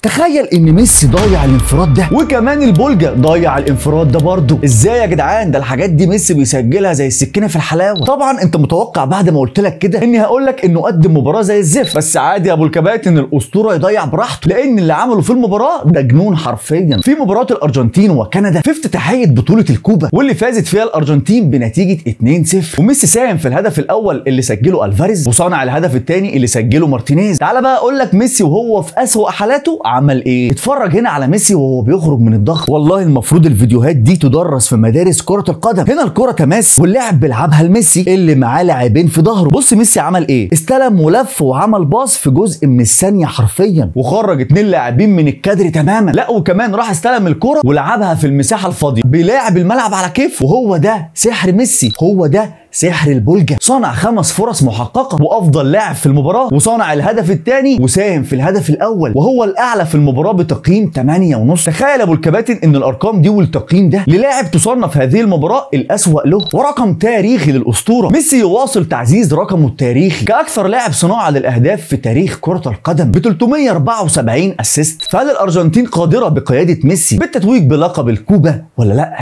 تخيل ان ميسي ضيع الانفراد ده وكمان البولجا ضيع الانفراد ده برضه ازاي يا جدعان ده الحاجات دي ميسي بيسجلها زي السكينه في الحلاوه طبعا انت متوقع بعد ما قلت لك كده اني هقول لك انه قدم مباراه زي الزفت بس عادي يا ابو الكباتن الاسطوره يضيع براحته لان اللي عمله في المباراه ده جنون حرفيا في مباراه الارجنتين وكندا في افتتاحيه بطوله الكوبا واللي فازت فيها الارجنتين بنتيجه 2-0 وميسي ساهم في الهدف الاول اللي سجله الفاريز وصنع الهدف الثاني اللي سجله مارتينيز تعال بقى اقول لك ميسي وهو في اسوأ حالاته عمل ايه اتفرج هنا على ميسي وهو بيخرج من الضغط والله المفروض الفيديوهات دي تدرس في مدارس كره القدم هنا الكره تماس واللاعب بيلعبها لميسي اللي معاه لاعبين في ظهره بص ميسي عمل ايه استلم ولف وعمل باص في جزء من الثانيه حرفيا وخرج اتنين لاعبين من الكادر تماما لا وكمان راح استلم الكره ولعبها في المساحه الفاضيه بيلاعب الملعب على كيف وهو ده سحر ميسي هو ده سحر البولجا صنع خمس فرص محققة وأفضل لاعب في المباراة وصنع الهدف الثاني وساهم في الهدف الأول وهو الأعلى في المباراة بتقييم 8 ونص تخيل أبو الكباتن إن الأرقام دي والتقييم ده للاعب تصنف هذه المباراة الأسوأ له ورقم تاريخي للأسطورة ميسي يواصل تعزيز رقمه التاريخي كأكثر لاعب صناعة للأهداف في تاريخ كرة القدم ب 374 أسيست فهل الأرجنتين قادرة بقيادة ميسي بالتتويج بلقب الكوبا ولا لا